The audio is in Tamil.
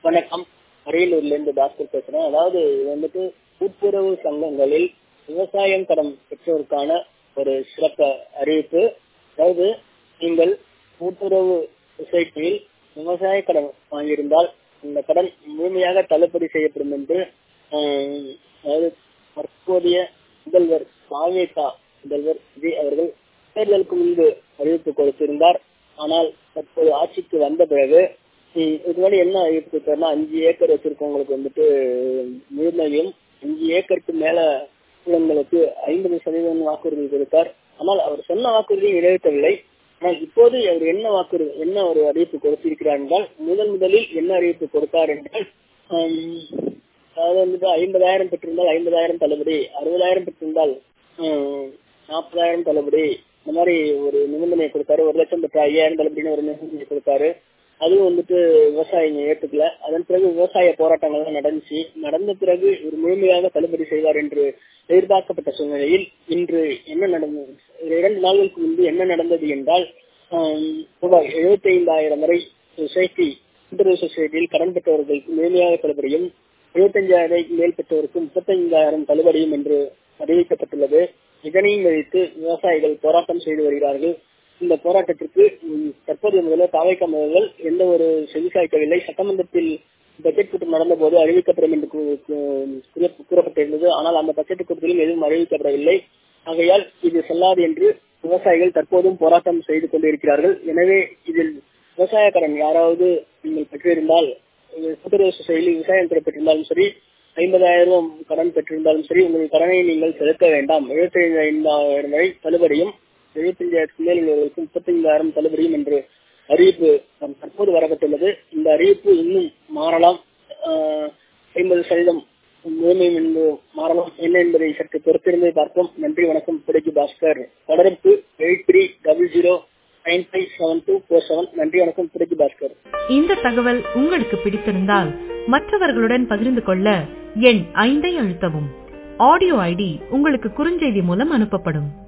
வணக்கம் அரியலூர்ல இருந்து பாஸ்கர் பேசுறேன் அதாவது இது வந்துட்டு கூட்டுறவு சங்கங்களில் விவசாயம் கடன் பெற்றோருக்கான ஒரு சிறப்பு அறிவிப்பு அதாவது நீங்கள் கூட்டுறவு சொசைட்டியில் விவசாய கடன் வாங்கியிருந்தால் இந்த கடன் முழுமையாக தள்ளுபடி செய்யப்படும் என்று ஆஹ், அதாவது தற்போதைய முதல்வர் மாவேகா முதல்வர் விஜய் அவர்கள் தேர்தலுக்கு முன்பு அறிவிப்பு கொடுத்திருந்தார் ஆனால் தற்போது ஆட்சிக்கு வந்த பிறகு ஹம், இதுக்கு முன்னாடி என்ன அறிவிப்பு கொடுத்தாருன்னா அஞ்சு ஏக்கர் வச்சிருக்கவங்களுக்கு வந்துட்டு முழுமையும் அஞ்சு ஏக்கருக்கு மேல உள்ளவங்களுக்கு ஐம்பது சதவீதம் வாக்குறுதி கொடுத்தார் ஆனால் அவர் சொன்ன வாக்குறுதியை நிறைவேற்றவில்லை ஆனால் இப்போது அவர் என்ன வாக்குறுதி என்ன ஒரு அறிவிப்பு கொடுத்திருக்கிறார் என்றால் முதல் முதலில் என்ன அறிவிப்பு கொடுத்தார் என்றால் ஹம், அதாவது வந்துட்டு ஐம்பதாயிரம் பெற்றிருந்தால் ஐம்பதாயிரம் தள்ளுபடி அறுபதாயிரம் பெற்றிருந்தால் ஹம், நாற்பதாயிரம் தள்ளுபடி இந்த மாதிரி ஒரு நிபந்தனை கொடுத்தாரு ஒரு லட்சம் பெற்ற ஐயாயிரம் தள்ளுபடின்னு ஒரு நிபந்தனை கொடுத்தாரு அதுவும் வந்துட்டு விவசாயிங்க ஏத்துக்கல அதன் பிறகு விவசாய போராட்டங்கள் எல்லாம் நடந்துச்சு நடந்த பிறகு இவர் முழுமையாக தள்ளுபடி செய்வார் என்று எதிர்பார்க்கப்பட்ட சூழ்நிலையில் இன்று என்ன நடந்தது இரண்டு நாட்களுக்கு முன்பு என்ன நடந்தது என்றால் ஆம், ரூபாய் எழுபத்தி ஐந்தாயிரம் வரை சொசைட்டி கூட்டுறவு சொசைட்டியில் கடன் பெற்றவர்களுக்கு முழுமையாக தள்ளுபடியும் எழுபத்தஞ்சாயிரம் மேல் பெற்றோருக்கு முப்பத்தைந்தாயிரம் தள்ளுபடியும் என்று அறிவிக்கப்பட்டுள்ளது இதனையும் வைத்து விவசாயிகள் போராட்டம் செய்து வருகிறார்கள் இந்த போராட்டத்திற்கு ம், தற்போதைய முதல்வர் தாவைக்க முதல்வர் எந்த ஒரு செவிசாய்க்கவில்லை சட்டமன்றத்தில் பட்ஜெட் கூட்டம் நடந்த போது அறிவிக்கப்படும் என்று கூ- கூ- கூற- கூறப்பட்டிருந்தது ஆனால் அந்த பட்ஜெட் கூட்டத்திலும் எதுவும் அறிவிக்கப்படவில்லை ஆகையால் இது செல்லாது என்று விவசாயிகள் தற்போதும் போராட்டம் செய்து கொண்டிருக்கிறார்கள் எனவே இதில் விவசாய கடன் யாராவது நீங்கள் பெற்றிருந்தால் இது கூட்டுறவு சொசைட்டியில் விவசாயம் கடன் பெற்றிருந்தாலும் சரி ஐம்பதாயிரம் ரூபாய் கடன் பெற்றிருந்தாலும் சரி உங்கள் கடனை நீங்கள் செலுத்த வேண்டாம் எழுபத்தி ஐந்தாயிரம் வரை தள்ளுபடியும் எழுபத்தஞ்சாயிரத்துக்கு மேல் உள்ளவர்களுக்கு முப்பத்தைந்தாயிரம் தள்ளுபடியும் என்று அறிவிப்பு நம் தற்போது வரப்பட்டுள்ளது இந்த அறிவிப்பு இன்னும் மாறலாம் ஆஹ், ஐம்பது சதவீதம் முழுமையும் என்று மாறலாம் என்ன என்பதை சற்று பொறுத்திருந்தே பார்ப்போம் நன்றி வணக்கம் பிடிக்கு பாஸ்கர் தொடர்பு eight three double zero nine five seven two four seven நன்றி வணக்கம் பிடிக்கு பாஸ்கர் இந்த தகவல் உங்களுக்கு பிடித்திருந்தால் மற்றவர்களுடன் பகிர்ந்து கொள்ள எண் ஐந்தை அழுத்தவும் ஆடியோ ஐடி உங்களுக்கு குறுஞ்செய்தி மூலம் அனுப்பப்படும்